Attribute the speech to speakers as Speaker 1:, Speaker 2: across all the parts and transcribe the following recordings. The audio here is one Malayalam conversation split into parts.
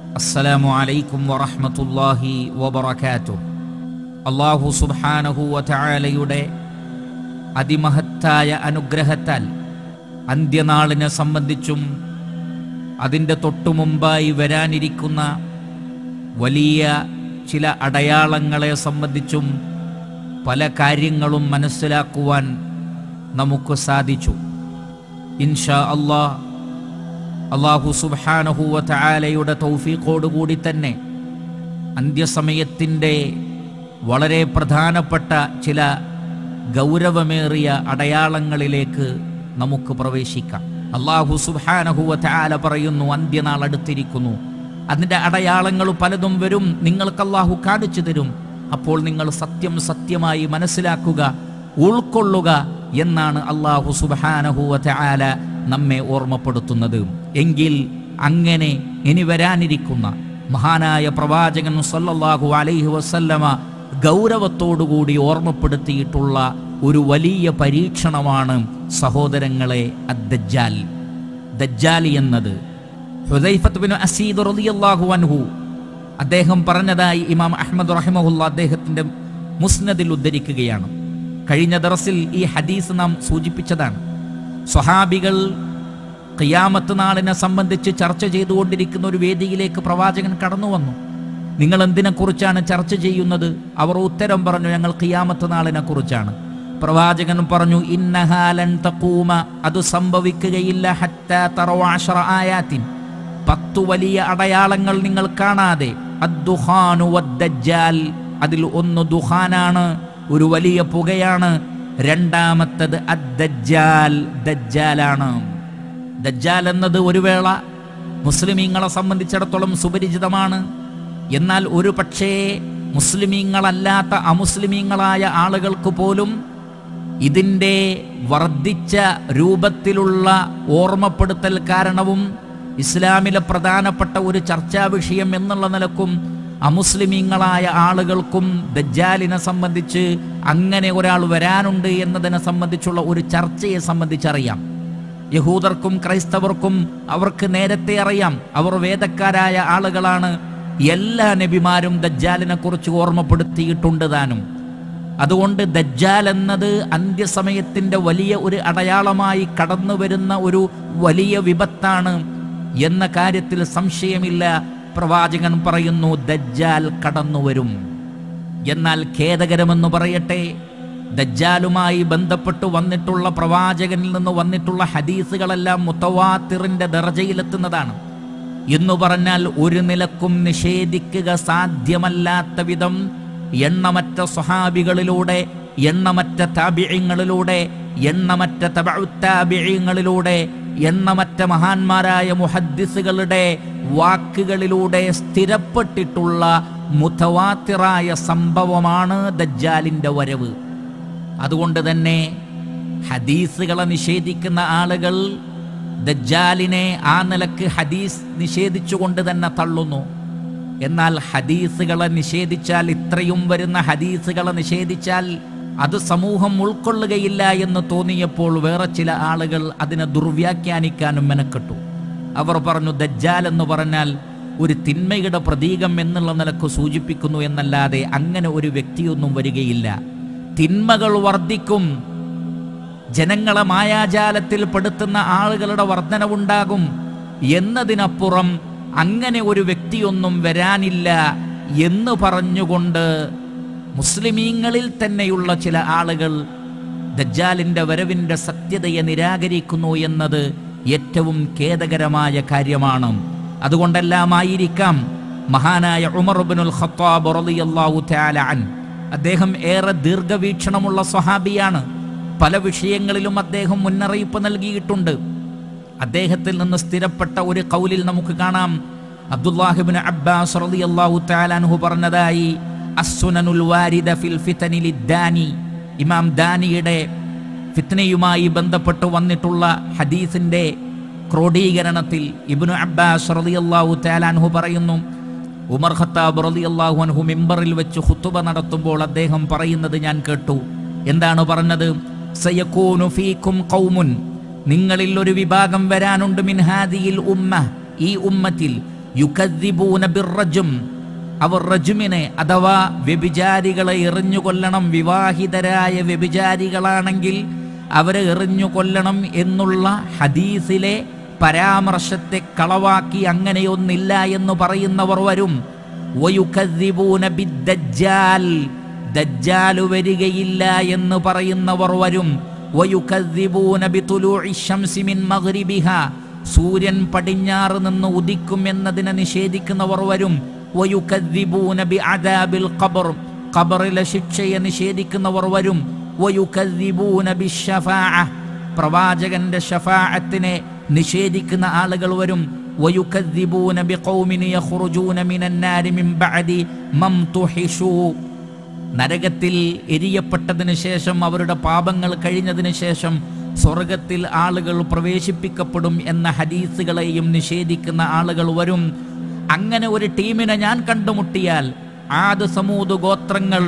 Speaker 1: അസ്സലാമു അലൈക്കും വറഹ്മത്തുള്ളാഹി വബറകാതുഹു അല്ലാഹു സുബ്ഹാനഹു വതആലയുടെ അതിമഹത്തായ അനുഗ്രഹത്താൽ അന്ത്യനാളിനെ സംബന്ധിച്ചും അതിൻ്റെ തൊട്ടുമുമ്പായി വരാനിരിക്കുന്ന വലിയ ചില അടയാളങ്ങളെ സംബന്ധിച്ചും പല കാര്യങ്ങളും മനസ്സിലാക്കുവാൻ നമുക്ക് സാധിച്ചു ഇൻഷാ അള്ളാഹ് അള്ളാഹു സുബാനഹുവ തആലയുടെ തൗഫീഖോടുകൂടി തന്നെ അന്ത്യസമയത്തിൻ്റെ വളരെ പ്രധാനപ്പെട്ട ചില ഗൗരവമേറിയ അടയാളങ്ങളിലേക്ക് നമുക്ക് പ്രവേശിക്കാം അള്ളാഹു സുബാനഹുവ തആല പറയുന്നു അന്ത്യനാൾ അടുത്തിരിക്കുന്നു അതിൻ്റെ അടയാളങ്ങൾ പലതും വരും നിങ്ങൾക്ക് അള്ളാഹു കാണിച്ചു തരും അപ്പോൾ നിങ്ങൾ സത്യം സത്യമായി മനസ്സിലാക്കുക ഉൾക്കൊള്ളുക എന്നാണ് അള്ളാഹു സുബാനഹുവ തആല നമ്മെ ഓർമ്മപ്പെടുത്തുന്നത് എങ്കിൽ അങ്ങനെ ഇനി വരാനിരിക്കുന്ന മഹാനായ പ്രവാചകൻ സല്ലല്ലാഹു അലൈഹി വസല്ലമ ഗൗരവത്തോടുകൂടി ഓർമ്മപ്പെടുത്തിയിട്ടുള്ള ഒരു വലിയ പരീക്ഷണമാണ് സഹോദരങ്ങളെ അദ്ദജ്ജാൽ ദജ്ജാൽ എന്നത് ഹുദൈഫത്ത് ബിൻ അസീദ് റളിയല്ലാഹു അൻഹു അദ്ദേഹം പറഞ്ഞതായി ഇമാം അഹ്മദ് റഹിമഹുല്ല അദ്ദേഹത്തിന്റെ മുസ്നദിൽ ഉദ്ധരിക്കുകയാണ് കഴിഞ്ഞ ദറസിൽ ഈ ഹദീസ് നാം സൂചിപ്പിച്ചതാണ് സ്വഹാബികൾ ഖിയാമത്ത് നാളിനെ സംബന്ധിച്ച് ചർച്ച ചെയ്തുകൊണ്ടിരിക്കുന്ന ഒരു വേദിയിലേക്ക് പ്രവാചകൻ കടന്നു വന്നു നിങ്ങൾ എന്തിനെക്കുറിച്ചാണ് ചർച്ച ചെയ്യുന്നത് അവർ ഉത്തരം പറഞ്ഞു ഞങ്ങൾ ഖിയാമത്ത് നാളിനെ കുറിച്ചാണ് പ്രവാചകൻ പറഞ്ഞു ഇന്നഹാലൻ തഖൂമ അത് സംഭവിക്കുകയില്ല ഹത്താ തറവ അശ്റ ആയാത്തിൻ പത്തു വലിയ അടയാളങ്ങൾ നിങ്ങൾ കാണാതെ അദ്ദുഹാനു വദ്ദജ്ജാൽ അതിൽ ഒന്ന് ദുഹാനാണ് ഒരു വലിയ പുകയാണ് രണ്ടാമത്തത് അദ്ദജ്ജാൽ ദജ്ജാലാണ് ദജ്ജാൽ എന്നത് ഒരു വേള മുസ്ലിമീങ്ങളെ സംബന്ധിച്ചിടത്തോളം സുപരിചിതമാണ് എന്നാൽ ഒരു പക്ഷേ മുസ്ലിമീങ്ങളല്ലാത്ത അമുസ്ലിമീങ്ങളായ ആളുകൾക്ക് പോലും ഇതിൻ്റെ വർദ്ധിച്ച രൂപത്തിലുള്ള ഓർമ്മപ്പെടുത്തൽ കാരണവും ഇസ്ലാമിലെ പ്രധാനപ്പെട്ട ഒരു ചർച്ചാ വിഷയം എന്നുള്ള നിലക്കും അമുസ്ലിമീങ്ങളായ ആളുകൾക്കും ദജ്ജാലിനെ സംബന്ധിച്ച് അങ്ങനെ ഒരാൾ വരാനുണ്ട് എന്നതിനെ സംബന്ധിച്ചുള്ള ഒരു ചർച്ചയെ സംബന്ധിച്ചറിയാം യഹൂദർക്കും ക്രൈസ്തവർക്കും അവർക്ക് നേരത്തെ അറിയാം അവർ വേദക്കാരായ ആളുകളാണ് എല്ലാ നബിമാരും ദജ്ജാലിനെ കുറിച്ച് ഓർമ്മപ്പെടുത്തിയിട്ടുണ്ട് താനും അതുകൊണ്ട് ദജ്ജാൽ എന്നത് അന്ത്യസമയത്തിൻ്റെ വലിയ ഒരു അടയാളമായി കടന്നു വരുന്ന ഒരു വലിയ വിപത്താണ് എന്ന കാര്യത്തിൽ സംശയമില്ല പ്രവാചകൻ പറയുന്നു ദജ്ജാൽ കടന്നു വരും എന്നാൽ ഖേദകരമെന്ന് പറയട്ടെ ദജ്ജാലുമായി ബന്ധപ്പെട്ട് വന്നിട്ടുള്ള പ്രവാചകനിൽ നിന്ന് വന്നിട്ടുള്ള ഹദീസുകളെല്ലാം മുത്തവാത്തിറിന്റെ ദർജയിലെത്തുന്നതാണ് എന്ന് പറഞ്ഞാൽ ഒരു നിലക്കും നിഷേധിക്കുക സാധ്യമല്ലാത്ത വിധം എണ്ണമറ്റ സ്വഹാബികളിലൂടെ എണ്ണമറ്റ താബിയങ്ങളിലൂടെ എണ്ണമറ്റ തബഉത്താബിയങ്ങളിലൂടെ എണ്ണമറ്റ മഹാന്മാരായ മുഹദ്ദിസുകളുടെ വാക്കുകളിലൂടെ സ്ഥിരപ്പെട്ടിട്ടുള്ള മുത്തവാത്തിറായ സംഭവമാണ് ദജ്ജാലിൻ്റെ വരവ് അതുകൊണ്ട് തന്നെ ഹദീസുകളെ നിഷേധിക്കുന്ന ആളുകൾ ദജ്ജാലിനെ ആ നിലക്ക് ഹദീസ് നിഷേധിച്ചുകൊണ്ട് തന്നെ തള്ളുന്നു എന്നാൽ ഹദീസുകളെ നിഷേധിച്ചാൽ ഇത്രയും വരുന്ന ഹദീസുകളെ നിഷേധിച്ചാൽ അത് സമൂഹം ഉൾക്കൊള്ളുകയില്ല എന്ന് തോന്നിയപ്പോൾ വേറെ ചില ആളുകൾ അതിനെ ദുർവ്യാഖ്യാനിക്കാനും മെനക്കെട്ടു അവർ പറഞ്ഞു ദജ്ജാൽ എന്ന് പറഞ്ഞാൽ ഒരു തിന്മയുടെ പ്രതീകം എന്നുള്ള നിലക്ക് സൂചിപ്പിക്കുന്നു എന്നല്ലാതെ അങ്ങനെ ഒരു വ്യക്തിയൊന്നും വരികയില്ല തിന്മകൾ വർദ്ധിക്കും ജനങ്ങളെ മായാജാലത്തിൽ പെടുത്തുന്ന ആളുകളുടെ വർധനവുണ്ടാകും എന്നതിനപ്പുറം അങ്ങനെ ഒരു വ്യക്തിയൊന്നും വരാനില്ല എന്ന് പറഞ്ഞുകൊണ്ട് മുസ്ലിമീങ്ങളിൽ തന്നെയുള്ള ചില ആളുകൾ ദജ്ജാലിൻ്റെ വരവിൻ്റെ സത്യതയെ നിരാകരിക്കുന്നു എന്നത് ഏറ്റവും ഖേദകരമായ കാര്യമാണ് അതുകൊണ്ടെല്ലാമായിരിക്കാം മഹാനായ ഉമർബിനുൽ ഖത്താബ് റളിയല്ലാഹു തആല അൻ അദ്ദേഹം ഏറെ ദീർഘവീക്ഷണമുള്ള സ്വഹാബിയാണ് പല വിഷയങ്ങളിലും അദ്ദേഹം മുന്നറിയിപ്പ് നൽകിയിട്ടുണ്ട് അദ്ദേഹത്തിൽ നിന്ന് സ്ഥിരപ്പെട്ട ഒരു കൗലിൽ നമുക്ക് കാണാം അബ്ദുല്ലാഹിബിൻ അബ്ബാസ് റളിയല്ലാഹു തആല അൻഹു പറഞ്ഞതായി അസ്സുനനുൽ വാരിദ ഫിൽ ഫിതനി ലിദ്ദാനി ഇമാം ദാനിയുടെ ഫിത്നയുമായി ബന്ധപ്പെട്ട് വന്നിട്ടുള്ള ഹദീസിന്റെ ക്രോഡീകരണത്തിൽ ഇബ്നു അബ്ബാസ് റളിയല്ലാഹു തആല അൻഹു പറയുന്നു ഉമർ ഖത്താബ് റളിയല്ലാഹു അൻഹു മിമ്പറിൽ വെച്ച് ഖുതുബ നടത്തുമ്പോൾ അദ്ദേഹം പറയുന്നത് ഞാൻ കേട്ടു എന്താണ് പറഞ്ഞത് സയകൂനു ഫീക്കും ഖൗമുൻ നിങ്ങളിൽ ഒരു വിഭാഗം വരാനുണ്ട് മിൻ ഹാദിയിൽ ഉമ്മ ഈ ഉമ്മത്തിൽ യുക്കദ്ദിബൂന ബിർറജും അവർ റജുമിനെ അഥവാ വ്യഭിചാരികളെ എറിഞ്ഞു കൊല്ലണം വിവാഹിതരായ വ്യഭിചാരികളാണെങ്കിൽ അവരെ എറിഞ്ഞു കൊല്ലണം എന്നുള്ള ഹദീസിലെ പരാമർശത്തെ കളവാക്കി അങ്ങനെയൊന്നില്ല എന്ന് പറയുന്നവർ വരും വയുക്കദ്ദിബൂന ബിദ്ദജ്ജാൽ ദജ്ജാലു വരികയില്ല എന്ന് പറയുന്നവർ വരും വയുക്കദ്ദിബൂന ബിതുലൂഇ ശംസി മിൻ മഗ്രിബിഹ സൂര്യൻ പടിഞ്ഞാറ് നിന്ന് ഉദിക്കും എന്നതിനെ നിഷേധിക്കുന്നവർ വരും വയുക്കദ്ദിബൂന ബിഅദാബിൽ ഖബർ ഖബറിലെ ശിക്ഷയെ നിഷേധിക്കുന്നവർ വരും വയുക്കദ്ദിബൂന ബിശ്ശഫാഅ പ്രവാചകന്റെ ഷഫാഅത്തിനെ നിഷേധിക്കുന്ന ആളുകൾ വരും വയുക്കദ്ദിബൂന ബിഖൗമിൻ യഖ്റുജൂന മിനൻ നാരി മിൻ ബഅദി മം തുഹിഷൂ നരകത്തിൽ എരിയപ്പെട്ടതിന് ശേഷം അവരുടെ പാപങ്ങൾ കഴിഞ്ഞതിന് ശേഷം സ്വർഗത്തിൽ ആളുകൾ പ്രവേശിപ്പിക്കപ്പെടും എന്ന ഹദീസുകളെയും നിഷേധിക്കുന്ന ആളുകൾ വരും അങ്ങനെ ഒരു ടീമിനെ ഞാൻ കണ്ടുമുട്ടിയാൽ ആദ് സമൂത് ഗോത്രങ്ങൾ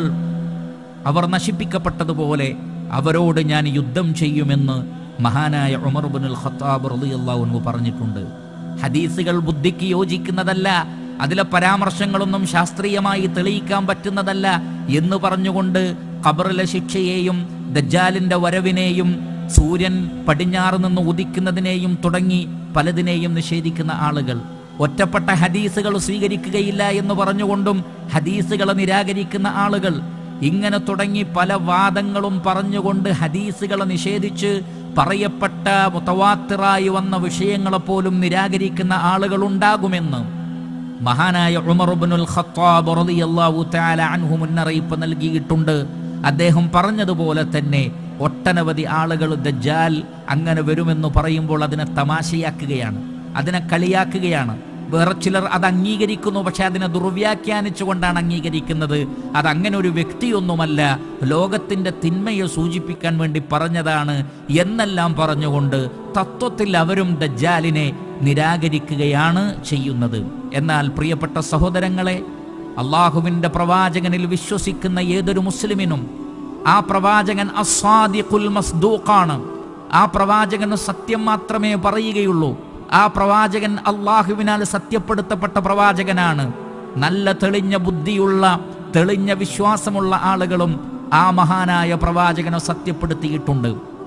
Speaker 1: അവർ നശിപ്പിക്കപ്പെട്ടതുപോലെ അവരോട് ഞാൻ യുദ്ധം ചെയ്യുമെന്ന് മഹാനായ ഉമർ ബിനുൽ ഖത്താബ് റളിയല്ലാഹു പറഞ്ഞിട്ടുണ്ട് ഹദീസുകൾ ബുദ്ധിക്ക് യോജിക്കുന്നതല്ല അതിലെ പരാമർശങ്ങളൊന്നും ശാസ്ത്രീയമായി തെളിയിക്കാൻ പറ്റുന്നതല്ല എന്ന് പറഞ്ഞുകൊണ്ട് ഖബറിലെ ശിക്ഷയെയും ദജ്ജാലിന്റെ വരവിനെയും സൂര്യൻ പടിഞ്ഞാറ് നിന്ന് ഉദിക്കുന്നതിനെയും തുടങ്ങി പലതിനെയും നിഷേധിക്കുന്ന ആളുകൾ ഒറ്റപ്പെട്ട ഹദീസുകൾ സ്വീകരിക്കുകയില്ല എന്ന് പറഞ്ഞുകൊണ്ടും ഹദീസുകളെ നിരാകരിക്കുന്ന ആളുകൾ ഇങ്ങനെ തുടങ്ങി പല വാദങ്ങളും പറഞ്ഞുകൊണ്ട് ഹദീസുകളെ നിഷേധിച്ച് പറയപ്പെട്ട മുത്തവാത്തിറായി വന്ന വിഷയങ്ങളെ പോലും നിരാകരിക്കുന്ന ആളുകളുണ്ടാകുമെന്ന് മഹാനായ ഉമർബുനുൽ ഖത്താബ് റളിയല്ലാഹു തആല അൻഹു മുന്നറിയിപ്പ് നൽകിയിട്ടുണ്ട് അദ്ദേഹം പറഞ്ഞതുപോലെ തന്നെ ഒട്ടനവധി ആളുകൾ ദജ്ജാൽ അങ്ങനെ വരുമെന്ന് പറയുമ്പോൾ അതിനെ തമാശയാക്കുകയാണ് അതിനെ കളിയാക്കുകയാണ് വേറെ ചിലർ അത് അംഗീകരിക്കുന്നു പക്ഷെ അതിനെ ദുർവ്യാഖ്യാനിച്ചുകൊണ്ടാണ് അംഗീകരിക്കുന്നത് അത് അങ്ങനെ ഒരു വ്യക്തിയൊന്നുമല്ല ലോകത്തിന്റെ തിന്മയെ സൂചിപ്പിക്കാൻ വേണ്ടി പറഞ്ഞതാണ് എന്നെല്ലാം പറഞ്ഞുകൊണ്ട് തത്വത്തിൽ അവരും ദജ്ജാലിനെ നിരാകരിക്കുകയാണ് ചെയ്യുന്നത് എന്നാൽ പ്രിയപ്പെട്ട സഹോദരങ്ങളെ അള്ളാഹുവിന്റെ പ്രവാചകനിൽ വിശ്വസിക്കുന്ന ഏതൊരു മുസ്ലിമിനും ആ പ്രവാചകൻ അസ്വാദിഖുൽ മസ്ദൂഖാണ് ആ പ്രവാചകന് സത്യം മാത്രമേ പറയുകയുള്ളൂ ആ പ്രവാചകൻ അള്ളാഹുവിനാൽ സത്യപ്പെടുത്തപ്പെട്ട പ്രവാചകനാണ് നല്ല തെളിഞ്ഞ ബുദ്ധിയുള്ള തെളിഞ്ഞ വിശ്വാസമുള്ള ആളുകളും ആ മഹാനായ പ്രവാചകനെ സത്യപ്പെടുത്തിയിട്ടുണ്ട്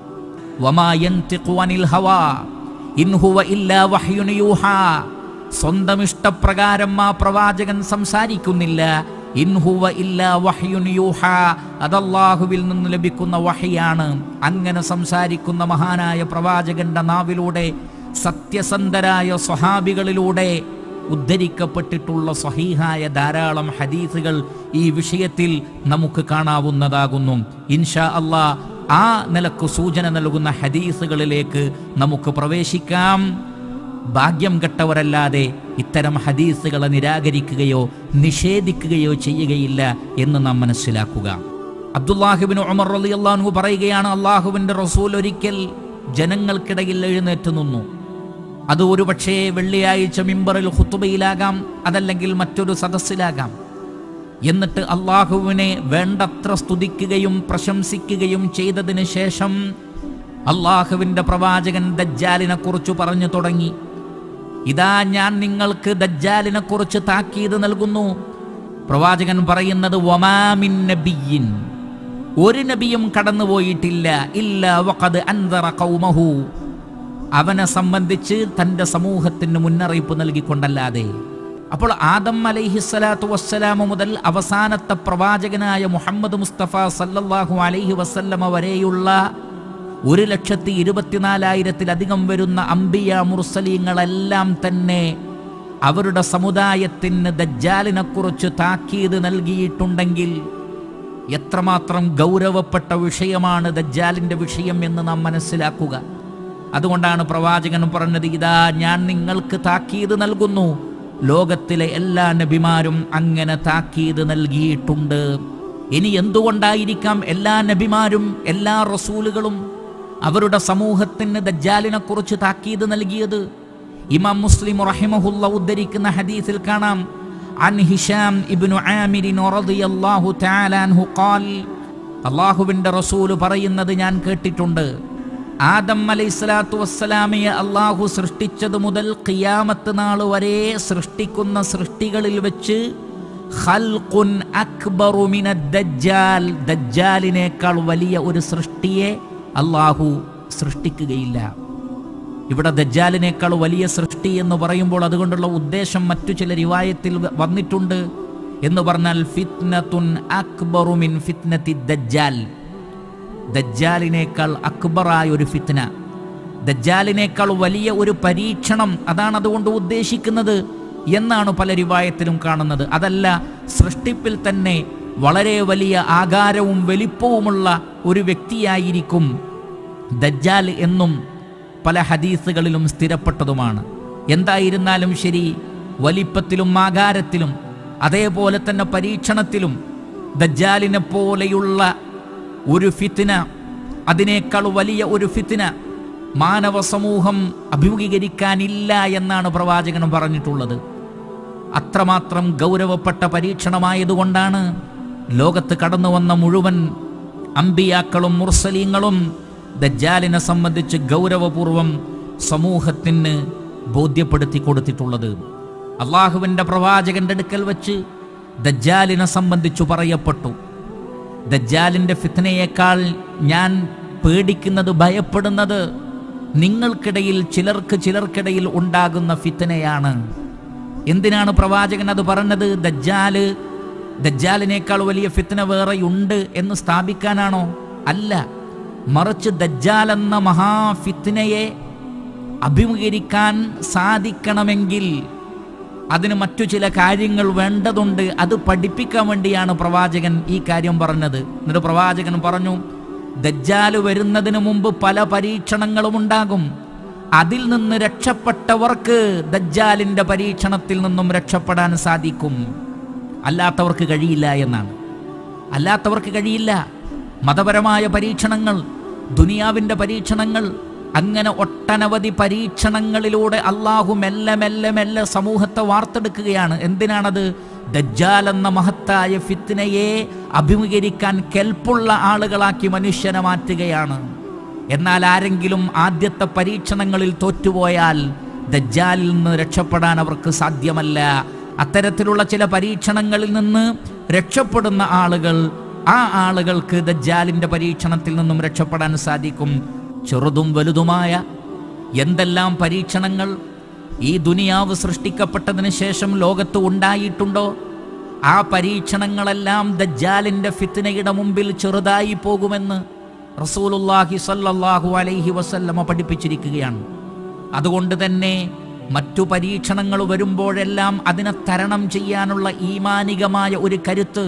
Speaker 1: വമാ യൻതിഖു അനിൽ ഹവാ ഇൻ ഹുവ ഇല്ലാ വഹ്യുൻ യൂഹാ സ്വന്തം ഇഷ്ടപ്രകാരം ആ പ്രവാചകൻ സംസാരിക്കുന്നില്ല ഇൻ ഹുവ ഇല്ലാ വഹ്യുൻ യൂഹാ അത് അല്ലാഹുവിൽ നിന്ന് ലഭിക്കുന്ന വഹിയാണ് അങ്ങനെ സംസാരിക്കുന്ന മഹാനായ പ്രവാചകന്റെ നാവിലൂടെ സത്യസന്ധരായ സ്വഹാബികളിലൂടെ ഉദ്ധരിക്കപ്പെട്ടിട്ടുള്ള സ്വഹീഹായ ധാരാളം ഹദീസുകൾ ഈ വിഷയത്തിൽ നമുക്ക് കാണാവുന്നതാകുന്നു ഇൻഷാ അള്ളാ ആ നിലക്ക് സൂചന നൽകുന്ന ഹദീസുകളിലേക്ക് നമുക്ക് പ്രവേശിക്കാം ഭാഗ്യം കെട്ടവരല്ലാതെ ഇത്തരം ഹദീസുകളെ നിരാകരിക്കുകയോ നിഷേധിക്കുകയോ ചെയ്യുകയില്ല എന്ന് നാം മനസ്സിലാക്കുക അബ്ദുല്ലാഹിബിൻ ഉമർ അലി അള്ളാഹു പറയുകയാണ് അള്ളാഹുവിന്റെ റസൂൽ ഒരിക്കൽ ജനങ്ങൾക്കിടയിൽ എഴുന്നേറ്റ് നിന്നു അത് ഒരുപക്ഷേ വെള്ളിയാഴ്ച മിമ്പറിൽ ഹുത്തുബയിലാകാം അതല്ലെങ്കിൽ മറ്റൊരു സദസ്സിലാകാം എന്നിട്ട് അള്ളാഹുവിനെ വേണ്ടത്ര സ്തുതിക്കുകയും പ്രശംസിക്കുകയും ചെയ്തതിന് ശേഷം അള്ളാഹുവിന്റെ പ്രവാചകൻ ദജ്ജാലിനെ കുറിച്ച് പറഞ്ഞു തുടങ്ങി ഇതാ ഞാൻ നിങ്ങൾക്ക് ദജ്ജാലിനെ കുറിച്ച് താക്കീത് നൽകുന്നു പ്രവാചകൻ പറയുന്നത് വമാമിൻ നബിയിൻ ഒരു നബിയും കടന്നുപോയിട്ടില്ല ഇല്ല വഖദ് അൻദറ ഖൗമഹു അവനെ സംബന്ധിച്ച് തൻ്റെ സമൂഹത്തിന് മുന്നറിയിപ്പ് നൽകിക്കൊണ്ടല്ലാതെ അപ്പോൾ ആദം അലൈഹിസ്സലാത്തു വസ്സലാമ മുതൽ അവസാനത്തെ പ്രവാചകനായ മുഹമ്മദ് മുസ്തഫ സല്ലല്ലാഹു അലൈഹി വസല്ലമ വരെയുള്ള ഒരു ലക്ഷത്തി ഇരുപത്തിനാലായിരത്തിലധികം വരുന്ന അംബിയ മുർസലീങ്ങളെല്ലാം തന്നെ അവരുടെ സമുദായത്തിന് ദജ്ജാലിനെ കുറിച്ച് താക്കീത് നൽകിയിട്ടുണ്ടെങ്കിൽ എത്രമാത്രം ഗൗരവപ്പെട്ട വിഷയമാണ് ദജ്ജാലിന്റെ വിഷയം എന്ന് നാം മനസ്സിലാക്കുക അതുകൊണ്ടാണ് പ്രവാചകൻ പറഞ്ഞത് ഇതാ ഞാൻ നിങ്ങൾക്ക് താക്കീത് നൽകുന്നു ലോകത്തിലെ എല്ലാ നബിമാരും അങ്ങനെ താക്കീത് നൽകിയിട്ടുണ്ട് ഇനി എന്തുകൊണ്ടായിരിക്കാം എല്ലാ നബിമാരും എല്ലാ റസൂലുകളും അവരുടെ സമൂഹത്തിന് ദജ്ജാലിനെ കുറിച്ച് താക്കീത് നൽകിയത് ഇമാം മുസ്ലിം റഹിമഹുല്ല ഉദ്ധരിക്കുന്ന ഹദീസിൽ കാണാം عن هشام ابن عامر رضي الله تعالى عنه قال അള്ളാഹുവിൻ്റെ റസൂല് പറയുന്നത് ഞാൻ കേട്ടിട്ടുണ്ട് ആദം അലൈഹിസ്സലാത്തു വസ്സലാമയെ അള്ളാഹു സൃഷ്ടിച്ചത് മുതൽ ഖിയാമത്ത് നാൾ വരെ സൃഷ്ടിക്കുന്ന സൃഷ്ടികളിൽ വെച്ച് ഖൽഖുൻ അക്ബറു മിന ദജ്ജാൽ ദജ്ജാലിനേക്കാൾ വലിയ ഒരു സൃഷ്ടിയെ അള്ളാഹു സൃഷ്ടിക്കുകയില്ല ഇവിടെ ദജ്ജാലിനേക്കാൾ വലിയ സൃഷ്ടി എന്ന് പറയുമ്പോൾ അതുകൊണ്ടുള്ള ഉദ്ദേശം മറ്റു ചില റിവായത്തിൽ വ- വന്നിട്ടുണ്ട് എന്ന് പറഞ്ഞാൽ ഫിത്നത്തുൻ അക്ബറു മിൻ ഫിത്നത്തി ദജ്ജാൽ ദജ്ജാലിനേക്കാൾ അക്ബറായ ഒരു ഫിത്ന ദജ്ജാലിനേക്കാൾ വലിയ ഒരു പരീക്ഷണം അതാണ് അതുകൊണ്ട് ഉദ്ദേശിക്കുന്നത് എന്നാണ് പല റിവായത്തിലും കാണുന്നത് അതല്ല സൃഷ്ടിപ്പിൽ തന്നെ വളരെ വലിയ ആകാരവും വലിപ്പവുമുള്ള ഒരു വ്യക്തിയായിരിക്കും ദജ്ജാൽ എന്നും പല ഹദീസുകളിലും സ്ഥിരപ്പെട്ടതുമാണ് എന്തായിരുന്നാലും ശരി വലിപ്പത്തിലും ആകാരത്തിലും അതേപോലെ തന്നെ പരീക്ഷണത്തിലും ദജ്ജാലിനെ പോലെയുള്ള ഒരു ഫിത്തിന അതിനേക്കാൾ വലിയ ഒരു ഫിത്തിന മാനവ സമൂഹം അഭിമുഖീകരിക്കാനില്ല എന്നാണ് പ്രവാചകൻ പറഞ്ഞിട്ടുള്ളത് അത്രമാത്രം ഗൗരവപ്പെട്ട പരീക്ഷണമായതുകൊണ്ടാണ് ലോകത്ത് കടന്നു വന്ന മുഴുവൻ അമ്പിയാക്കളും മുർസലീങ്ങളും ദജ്ജാലിനെ സംബന്ധിച്ച് ഗൗരവപൂർവം സമൂഹത്തിന് ബോധ്യപ്പെടുത്തി കൊടുത്തിട്ടുള്ളത് അള്ളാഹുവിൻ്റെ പ്രവാചകന്റെ അടുക്കൽ വെച്ച് ദജ്ജാലിനെ സംബന്ധിച്ചു പറയപ്പെട്ടു ദജ്ജാലിൻ്റെ ഫിത്നയേക്കാൾ ഞാൻ പേടിക്കുന്നത് ഭയപ്പെടുന്നത് നിങ്ങൾക്കിടയിൽ ചിലർക്ക് ചിലർക്കിടയിൽ ഉണ്ടാകുന്ന ഫിത്നയാണ് എന്തിനാണ് പ്രവാചകൻ അത് പറഞ്ഞത് ദജ്ജാല് ദജ്ജാലിനേക്കാൾ വലിയ ഫിത്ന വേറെയുണ്ട് എന്ന് സ്ഥാപിക്കാനാണോ അല്ല മറിച്ച് ദജ്ജാൽ എന്ന മഹാഫിത്നയെ അഭിമുഖീകരിക്കാൻ സാധിക്കണമെങ്കിൽ അതിന് മറ്റു ചില കാര്യങ്ങൾ വേണ്ടതുണ്ട് അത് പഠിപ്പിക്കാൻ വേണ്ടിയാണ് പ്രവാചകൻ ഈ കാര്യം പറഞ്ഞത് എന്നിട്ട് പ്രവാചകൻ പറഞ്ഞു ദജ്ജാല് വരുന്നതിന് മുമ്പ് പല പരീക്ഷണങ്ങളും ഉണ്ടാകും അതിൽ നിന്ന് രക്ഷപ്പെട്ടവർക്ക് ദജ്ജാലിന്റെ പരീക്ഷണത്തിൽ നിന്നും രക്ഷപ്പെടാൻ സാധിക്കും അല്ലാത്തവർക്ക് കഴിയില്ല എന്നാണ് അല്ലാത്തവർക്ക് കഴിയില്ല മതപരമായ പരീക്ഷണങ്ങൾ ദുനിയാവിൻ്റെ പരീക്ഷണങ്ങൾ അങ്ങനെ ഒട്ടനവധി പരീക്ഷണങ്ങളിലൂടെ അള്ളാഹു മെല്ലെ മെല്ലെ മെല്ലെ സമൂഹത്തെ വാർത്തെടുക്കുകയാണ് എന്തിനാണത് ദജ്ജാൽ എന്ന മഹത്തായ ഫിത്തിനയെ അഭിമുഖീകരിക്കാൻ കെൽപ്പുള്ള ആളുകളാക്കി മനുഷ്യനെ മാറ്റുകയാണ് എന്നാൽ ആരെങ്കിലും ആദ്യത്തെ പരീക്ഷണങ്ങളിൽ തോറ്റുപോയാൽ ദജ്ജാലിൽ നിന്ന് രക്ഷപ്പെടാൻ അവർക്ക് സാധ്യമല്ല അത്തരത്തിലുള്ള ചില പരീക്ഷണങ്ങളിൽ നിന്ന് രക്ഷപ്പെടുന്ന ആളുകൾ ആ ആളുകൾക്ക് ദജ്ജാലിന്റെ പരീക്ഷണത്തിൽ നിന്നും രക്ഷപ്പെടാൻ സാധിക്കും ചെറുതും വലുതുമായ എന്തെല്ലാം പരീക്ഷണങ്ങൾ ഈ ദുനിയാവ് സൃഷ്ടിക്കപ്പെട്ടതിന് ശേഷം ലോകത്ത് ഉണ്ടായിട്ടുണ്ടോ ആ പരീക്ഷണങ്ങളെല്ലാം ദജ്ജാലിന്റെ ഫിത്തിനയുടെ മുമ്പിൽ ചെറുതായി പോകുമെന്ന് റസൂലുല്ലാഹി സല്ലല്ലാഹു അലൈഹി വസല്ലമ പഠിപ്പിച്ചിരിക്കുകയാണ് അതുകൊണ്ട് തന്നെ മറ്റു പരീക്ഷണങ്ങൾ വരുമ്പോഴെല്ലാം അതിനെ തരണം ചെയ്യാനുള്ള ഈമാനികമായ ഒരു കരുത്ത്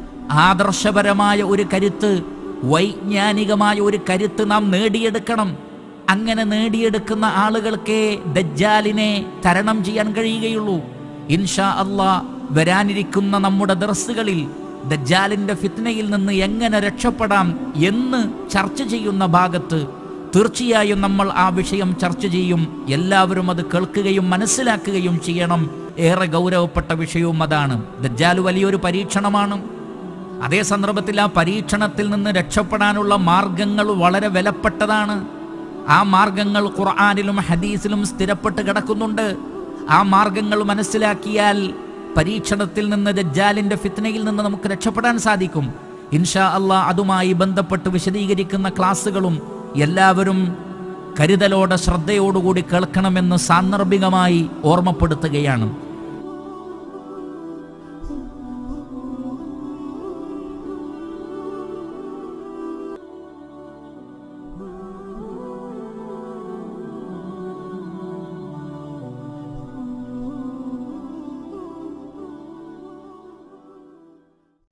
Speaker 1: ആദർശപരമായ ഒരു കരുത്ത് വൈജ്ഞാനികമായ ഒരു കരുത്ത് നാം നേടിയെടുക്കണം അങ്ങനെ നേടിയെടുക്കുന്ന ആളുകൾക്കേ ദജ്ജാലിനെ തരണം ചെയ്യാൻ കഴിയുകയുള്ളൂ ഇൻഷാ അള്ളാ വരാനിരിക്കുന്ന നമ്മുടെ ദർസുകളിൽ ദജ്ജാലിന്റെ ഫിത്നയിൽ നിന്ന് എങ്ങനെ രക്ഷപ്പെടാം എന്ന് ചർച്ച ചെയ്യുന്ന ഭാഗത്ത് തീർച്ചയായും നമ്മൾ ആ വിഷയം ചർച്ച ചെയ്യും എല്ലാവരും അത് കേൾക്കുകയും മനസ്സിലാക്കുകയും ചെയ്യണം ഏറെ ഗൗരവപ്പെട്ട വിഷയവും അതാണ് ദജ്ജാൽ വലിയൊരു പരീക്ഷണമാണ് അതേ സന്ദർഭത്തിൽ ആ പരീക്ഷണത്തിൽ നിന്ന് രക്ഷപ്പെടാനുള്ള മാർഗങ്ങൾ വളരെ വിലപ്പെട്ടതാണ് ആ മാർഗങ്ങൾ ഖുർആാനിലും ഹദീസിലും സ്ഥിരപ്പെട്ട് കിടക്കുന്നുണ്ട് ആ മാർഗങ്ങൾ മനസ്സിലാക്കിയാൽ പരീക്ഷണത്തിൽ നിന്ന് ദജ്ജാലിന്റെ ഫിത്നയിൽ നിന്ന് നമുക്ക് രക്ഷപ്പെടാൻ സാധിക്കും ഇൻഷാ അള്ളാ അതുമായി ബന്ധപ്പെട്ട് വിശദീകരിക്കുന്ന ക്ലാസ്സുകളും എല്ലാവരും കരുതലോടെ ശ്രദ്ധയോടുകൂടി കേൾക്കണമെന്ന് സാന്ദർഭികമായി ഓർമ്മപ്പെടുത്തുകയാണ്